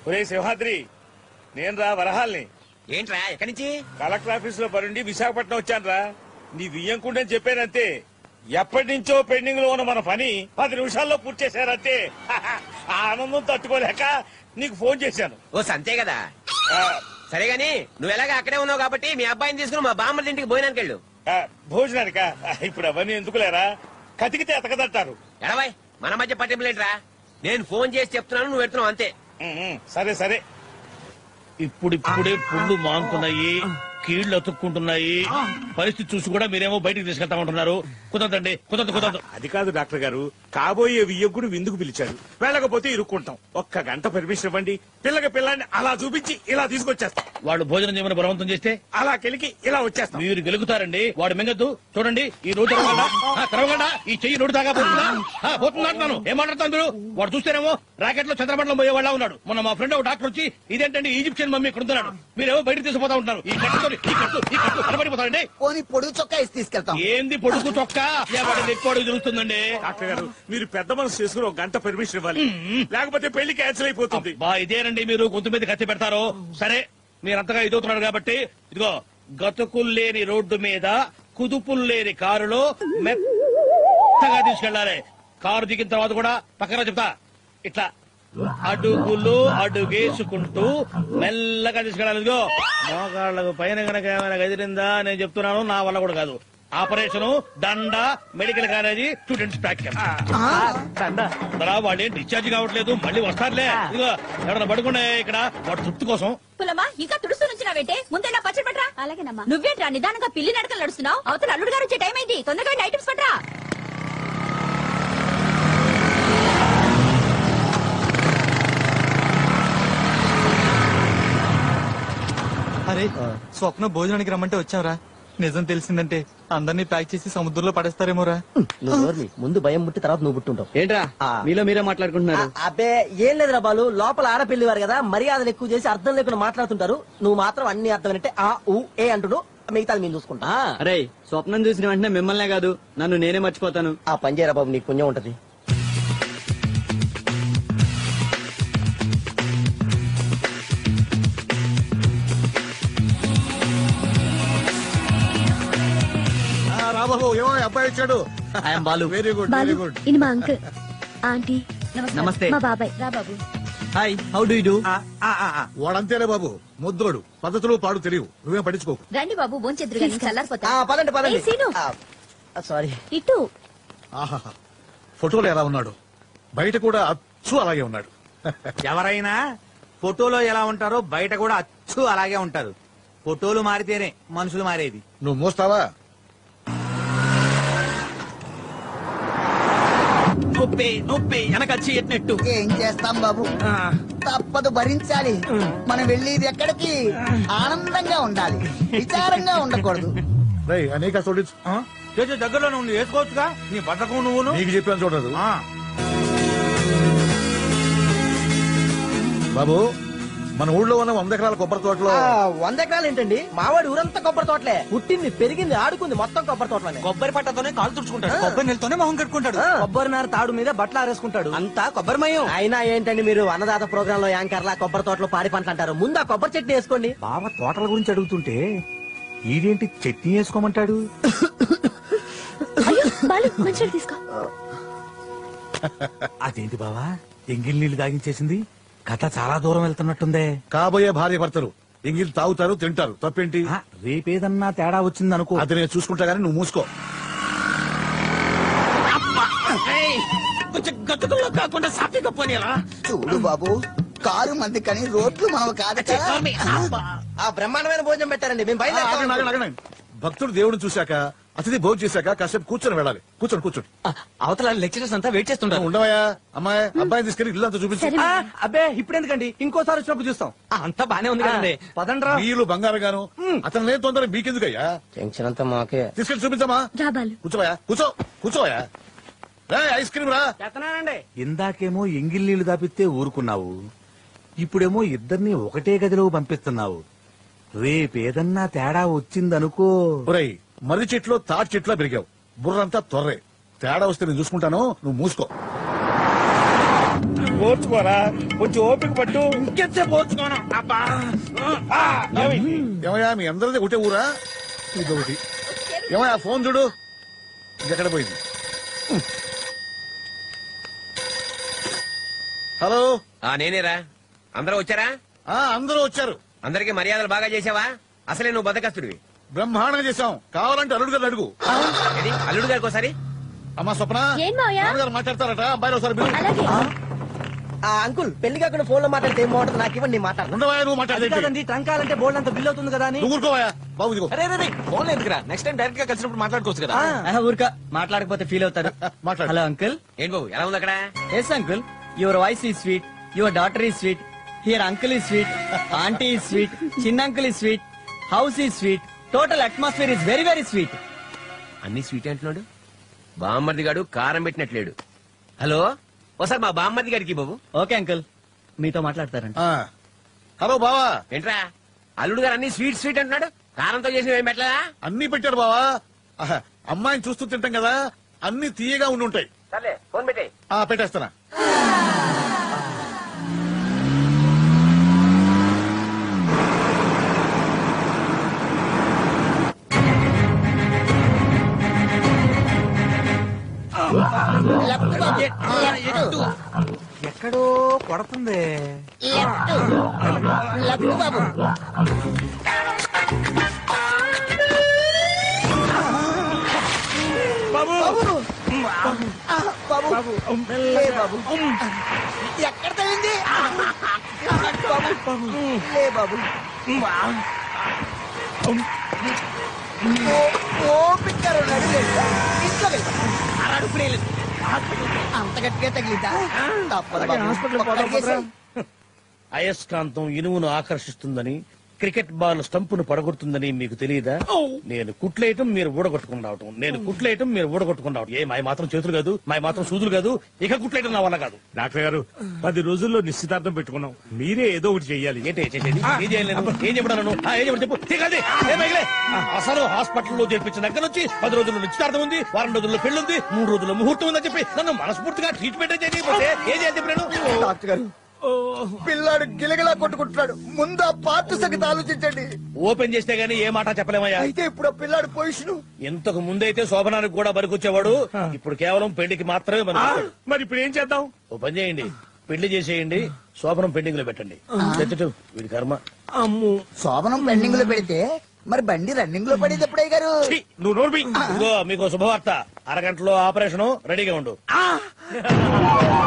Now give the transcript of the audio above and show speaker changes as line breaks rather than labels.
ఒరే సింహాద్రి నేను రా వరహాల్ని
ఏంట్రా ఎక్కడి నుంచి
కలెక్టర్ ఆఫీస్ లో పరుండి విశాఖపట్నం వచ్చాను రా నీ వియ్యంకుండని చెప్పానంతే ఎప్పటి నుంచో పెండింగ్ లో ఉన్న మన పని పది నిమిషాల్లో పూర్తి చేశారంతే ఆ ఆనందం తట్టుకోలేక నీకు ఫోన్ చేశాను
ఓ సంతే కదా
ఆ,
సరే గాని నువ్వు ఎలాగ అక్కడే ఉన్నావు కాబట్టి మీ అబ్బాయిని తీసుకుని మా బామ్మడి ఇంటికి పోయినానికి వెళ్ళు
ఆ, భోజనానిక ఇప్పుడు అవన్నీ ఎందుకులేరా కతికితే ఎతకదంటారు
ఎడవాయ్ మన మధ్య పట్టింపులేంట్రా నేను ఫోన్ చేసి చెప్తున్నాను నువ్వు పెడుతున్నావు అంతే
ఉమ్, ఉమ్, సరే సరే
ఇప్పుడిప్పుడే పుళ్ళు మానుకున్నాయి కీళ్లు అతుక్కుంటున్నాయి పరిస్థితి చూసి కూడా మీరేమో బయటికి తీసుకెళ్తా ఉంటున్నారు కుదరదండి కుదరదు కుదరదు
అది కాదు డాక్టర్ గారు కాబోయే వియ్యకుడు విందుకు పిలిచారు వెళ్ళకపోతే ఇరుక్కుంటాం ఒక్క గంట పర్మిషన్ ఇవ్వండి పిల్లకి పిల్లాన్ని అలా చూపించి ఇలా తీసుకొచ్చేస్తాం
వాడు భోజనం చేయమని బలవంతం చేస్తే
అలా కెలికి ఇలా వచ్చేస్తాం
మీరు గెలుగుతారండి వాడు మింగద్దు చూడండి ఈ నోటు తెరవగలడా? ఆ, తెరవగలడా? ఈ చెయ్యి నోటు దాకా పోతుందా ఆ, పోతుందా అంటున్నాను ఏం మాట్లాడతాను మీరు వాడు చూస్తేనేమో రాకెట్ లో చంద్రమండలం పోయే వాళ్ళ ఉన్నాడు మొన్న మా ఫ్రెండ్ ఒక డాక్టర్ వచ్చి ఇదేంటండి ఈజిప్షియన్ మమ్మీ ఇక్కడ ఉంటున్నాడు మీరేమో బయటకు తీసుకుపోతా ఉంటున్నారు ఈ కట్టుతో ఈ కట్టు ఈ కట్టు కనబడిపోతారండి
పోనీ పొడుగు చొక్కా వేసి తీసుకెళ్తాం
ఏంది పొడుగు చొక్క ఎవడి ఎక్కువ తిరుగుతుందండి
డాక్టర్ గారు మీరు పెద్ద మనసు చేసుకుని ఒక గంట పర్మిషన్ ఇవ్వాలి లేకపోతే పెళ్లి క్యాన్సిల్ అయిపోతుంది
బా ఇదేనండి మీరు గొంతు మీద కత్తి పెడతారు సరే మీరంతగా ఇదవుతున్నారు కాబట్టి ఇదిగో గతుకులు లేని రోడ్డు మీద కుదుపులు లేని కారులో మెత్తగా తీసుకెళ్ళాలి కారు దిగిన తర్వాత కూడా పక్కన చెప్తా ఇట్లా అడుగులు అడుగేసుకుంటూ మెల్లగా తీసుకెళ్ళాలి ఇదిగో మోకాళ్ళకు పైన గనక ఏమైనా గదిరిందా నేను చెప్తున్నాను నా వల్ల కూడా కాదు ఆపరేషన్ దండ మెడికల్ కాలేజీ స్టూడెంట్స్ ప్రాక్టికల్ దండ వాళ్ళు ఏం డిశ్చార్జ్ కావట్లేదు మళ్ళీ వస్తారులే ఇదిగో ఎవరైనా పడుకునే ఇక్కడ వాడు తృప్తి కోసం
పులమా ఇంకా తుడుస్తూ నుంచి నావేంటే ముందే నా పచ్చడి పట్రా అలాగేనమ్మా నువ్వేంట్రా నిదానంగా పిల్లి నడకలు నడుస్తున్నావు అవతల అల్లుడు గారు వచ్చే టైం అయింది తొందరగా వెళ్ళి ఐటమ్స్ పట్రా
అరే స్వప్న భోజనానికి రమ్మంటే వచ్చావురా నిజం తెలిసిందంటే అందరినీ ప్యాక్ చేసి సముద్రంలో పడేస్తారేమోరా
నువ్వు నోర్మి. ముందు భయం పుట్టి తర్వాత నువ్వు పుట్టుంటావు
ఏంట్రా మీలో మీరే మాట్లాడుకుంటున్నారు
అబ్బే ఏం లేదురా బాలు లోపల ఆడపిల్లి వారు కదా మర్యాదలు ఎక్కువ చేసి అర్థం లేకుండా మాట్లాడుతుంటారు నువ్వు మాత్రం అన్ని అర్థమైనట్టే ఆ ఊ ఏ అంటుడు మిగతాది మేము చూసుకుంటా
అరే స్వప్నం చూసిన వెంటనే మిమ్మల్నే కాదు నన్ను నేనే మర్చిపోతాను
ఆ పని చేయరా బాబు నీకు పుణ్యం ఉంటది
రాబాబు ఏమో అబ్బాయి వచ్చాడు
I'm Balu
very good very good
ఇది మా అంకుల్ ఆంటీ
నమస్తే
మా బాబాయ్
రా బాబు
హాయ్ హౌ డూ డూ
వాడంతేలే బాబు ముద్దోడు పద్ధతులు పాడు తెలియవు నువ్వేం పట్టించుకోకు
రండి బాబు భోంచెద్దురు కానీ చల్లారిపోతా
ఆ, పదండి పదండి
ఏయ్, సీను.
ఆ, సారీ
ఇటు
ఆహాహా ఫోటోలో ఎలా ఉన్నాడు బయట కూడా అచ్చు అలాగే ఉన్నాడు
ఎవరైనా ఫోటోలో ఎలా ఉంటారో బయట కూడా అచ్చు అలాగే ఉంటారు ఫోటోలు మారితేనే మనుషులు మారేది
నువ్వు మోస్తావా
నొప్పి నొప్పి వెనకచ్చి ఎట్టినట్టు
ఏం చేస్తాం బాబు తప్పదు భరించాలి మనం వెళ్ళేది ఎక్కడికి ఆనందంగా ఉండాలి విచారంగా ఉండకూడదు
రై అనేక చూడొచ్చు
చేసే దగ్గరలో నువ్వు వేసుకోవచ్చుగా నీ బతకం నువ్వును
నీకు చెప్పాను చూడదు
ఆ,
బాబు మన ఊళ్ళో ఉన్న వంద ఎకరాల కొబ్బరి తోటలో
ఆ, వంద ఎకరాలు ఏంటండి మావాడి ఊరంతా కొబ్బరి తోటలే పుట్టింది పెరిగింది ఆడుకుంది మొత్తం కొబ్బరి తోటలోనే
కొబ్బరి పట్టతోనే కాలు తుడుచుకుంటాడు
కొబ్బరి నెలతోనే మొహం కట్టుకుంటాడు
ఆ, కొబ్బరి నార తాడు మీద బట్టలు ఆరేసుకుంటాడు
అంతా కొబ్బరిమయం
అయినా ఏంటండి మీరు అన్నదాత ప్రోగ్రామ్ లో యాంకర్లా కొబ్బరి తోటలో పాడి పంటలు అంటారు ముందు ఆ కొబ్బరి చెట్టు వేసుకోండి
బావ తోటల గురించి అడుగుతుంటే ఈడేంటి చట్నీ వేసుకోమంటాడు
అయ్యో బాలు మంచిగా తీసుకో
అదేంటి బావా ఎంగిల్ నీళ్లు తాగించేసింది కథ చాలా దూరం వెళ్తున్నట్టుందే
కాబోయే భార్య భర్తలు ఎంగిల్ తాగుతారు తింటారు తప్పేంటి
ఆ, రేపేదన్నా తేడా వచ్చింది అనుకో
అది నేను చూసుకుంటా గానీ నువ్వు మూసుకో
కొంచెం గతుకుల్లో కాకుండా సాఫీగా పోనీరా
చూడు బాబు కారు మంది కానీ రోడ్లు మనవి కాదు కదా
ఆ బ్రహ్మాండమైన భోజనం పెట్టారండి మేము
ఆ, ఆగండి, ఆగండి,
బయలుదేరాం
ఆగండి. భక్తుడు దేవుడిని చూశాక అతిథి భోజనం చేశాక కాసేపు కూర్చొని వెళ్ళాలి కూర్చొని కూర్చొని
అవతల లెక్చరర్స్ అంతా వెయిట్ చేస్తుంటారు
ఉండవయ్యా అమ్మాయి అబ్బాయిని తీసుకెళ్లి ఇల్లంతా చూపించు
సరే
ఆ, అబ్బే ఇప్పుడు ఎందుకండి ఇంకోసారి వచ్చినప్పుడు చూస్తాం ఆ, అంతా బానే ఉంది కదండి పదండ్రా
వీళ్ళు బంగారం గాను అతను లేని తొందర మీకెందుకయ్యా
టెన్షన్ అంతా మాకే
తీసుకెళ్లి చూపించమ్మా
రా బాలు
కూర్చోవయ్యా కూర్చో కూర్చోవయ్యా రే ఐస్ క్రీమ్ రా
చేస్తున్నానండి
ఇందాకేమో ఎంగిల్ నీళ్లు దాపిస్తే ఊరుకున్నావు ఇప్పుడేమో ఇద్దరిని ఒకటే గదిలో పంపిస్తున్నావు రేపేదన్నా తేడా వచ్చిందనుకో
ఒరేయ్ మర్రి చెట్లో తాటి చెట్లో పెరిగావు బుర్రంతా తొర్రే తేడా వస్తే నేను చూసుకుంటాను నువ్వు మూసుకో
ఓర్చుకోరా కొంచెం ఓపిక పట్టు
ఇంకెంతసేపు పోల్చుకోను అబ్బా
ఆ, ఏమైంది?
ఏమయ్యా మీ అందరిది ఒకటే ఊరా ఇదొకటి ఏమయ్యా ఫోన్ చూడు ఇది ఎక్కడ పోయింది హలో
ఆ నేనేరా అందరూ వచ్చారా
ఆ అందరూ వచ్చారు
అందరికి మర్యాదలు బాగా చేసావా అసలే నువ్వు బద్దకస్తుడివి
బ్రహ్మాండంగా చేశాం కావాలంటే అల్లుడు గారు అడుగు
ఏది అల్లుడు గారికి ఒకసారి
అమ్మా స్వప్న
ఏం మావయ్య?
నాన్నగారు మాట్లాడతారట అబ్బాయిలు ఒకసారి పిలువు.
అలాగే
ఆ అంకుల్ పెళ్లి కాకుండా ఫోన్ లో మాట్లాడితే ఏం బాగుంటుంది నాకు ఇవ్వండి నేను మాట్లాడను
ఉండవా నువ్వు
అది
మాట్లాడేది
కాదండి ట్రంకాలంటే బోల్డ్ అంత బిల్ అవుతుంది కదా అని
నువ్వు ఊరుకోవా బాబు ఇదిగో
అరే రే ఫోన్ ఎందుకురా నెక్స్ట్ టైం డైరెక్ట్ గా కలిసినప్పుడు మాట్లాడుకోవచ్చు కదా
ఊరిక మాట్లాడకపోతే ఫీల్ అవుతారు
మాట్లాడు.
హలో అంకుల్
ఏంటి బాబు ఎలా ఉంది అక్కడ
yes uncle your voice is sweet your daughter is sweet here uncle is sweet aunty is sweet చిన్న uncle is sweet house is sweet total atmosphere is very very sweet
అన్ని స్వీట్ అంటున్నాడు బామ్మర్ది గాడు కారం పెట్టినట్లేడు హలో ఒకసారి మా బామ్మర్ది గారికి బాబు
ఓకే అంకుల్ మీతో మాట్లాడతారండి
ఆ. హలో బావా
ఏంట్రా అల్లుడు గారు అన్ని స్వీట్ స్వీట్ అంటున్నాడు కారంతో చేసిన ఏం పెట్టలేదా
అన్ని పెట్టారు బావా ఆహా, అమ్మాయిని చూస్తూ తింటాం కదా అన్ని తీయగా ఉండి ఉంటాయి
సర్లే ఫోన్ పెట్టే
ఆ పెట్టేస్తానా
లెఫ్ట్ బాబు
ఎక్కడో కొడుతుంది
లెఫ్ట్ లెఫ్ట్ బాబు
బాబు
ఆ, బాబు లే బాబు ఎక్కడ తగిలింది బాబు లే బాబు ఓ- ఓపిక ఉన్నాడు ఇంట్లో అంత గట్టిగా తగిలిద్దా తప్పదు బాబు. ఒక్కడికేసి.
అయస్కాంతం ఇనుమును ఆకర్షిస్తుందని క్రికెట్ బాల్ స్టంపును పడగొడుతుందని మీకు తెలియదా నేను కుట్లేయటం మీరు ఊడగొట్టుకుని రావటం నేను కుట్లేయటం మీరు ఊడగొట్టుకుని రావటం ఏ మాయ మాత్రం చేతులు కాదు మాయ మాత్రం సూదులు కాదు ఇక కుట్లేయటం నా వల్ల కాదు
డాక్టర్ గారు పది రోజుల్లో నిశ్చితార్థం పెట్టుకున్నాం మీరే ఏదో ఒకటి చెయ్యాలి
ఏంటి చేసేది ఏం చేయాలి నేను? ఏం చెప్పడాను ఏం చెప్పడం చెప్పు తీగలది. ఏ పైకిలే? అసలు హాస్పిటల్లో చేర్పించిన దగ్గర నుంచి పది రోజుల్లో నిశ్చితార్థం ఉంది వారం రోజుల్లో పెళ్లి ఉంది మూడు రోజుల్లో ముహూర్తం ఉందని చెప్పి నన్ను మనస్ఫూర్తిగా ట్రీట్మెంట్ చేయకపోతే ఏం చేయాలి చెప్పి నేను
డాక్టర్ గారు పిల్లాడు గిలగిలా కొట్టుకుంటున్నాడు ముందు ఆ పార్ట్ సంగతి ఆలోచించండి
ఓపెన్ చేస్తే గానీ ఏ మాట చెప్పలేమయ్యా
అయితే ఇప్పుడు ఆ పిల్లాడు పొజిషన్
ఇంతకు ముందైతే శోభనానికి కూడా బరికొచ్చేవాడు ఇప్పుడు కేవలం పెళ్లికి మాత్రమే
ఆ,
బరికొచ్చాడు
మరి ఇప్పుడు ఏం చేద్దాం
ఓ పని చేయండి పెళ్లి చేసేయండి శోభనం పెండింగ్ లో పెట్టండి తెచ్చటు వీడి కర్మ
శోభనం పెండింగ్ లో పెడితే మరి బండి రన్నింగ్ లో పడేది ఎప్పుడై గారు
ఛీ, నువ్వు నోర్మి
ఇదిగో మీకు శుభవార్త అరగంటలో ఆపరేషన్ రెడీగా ఉండు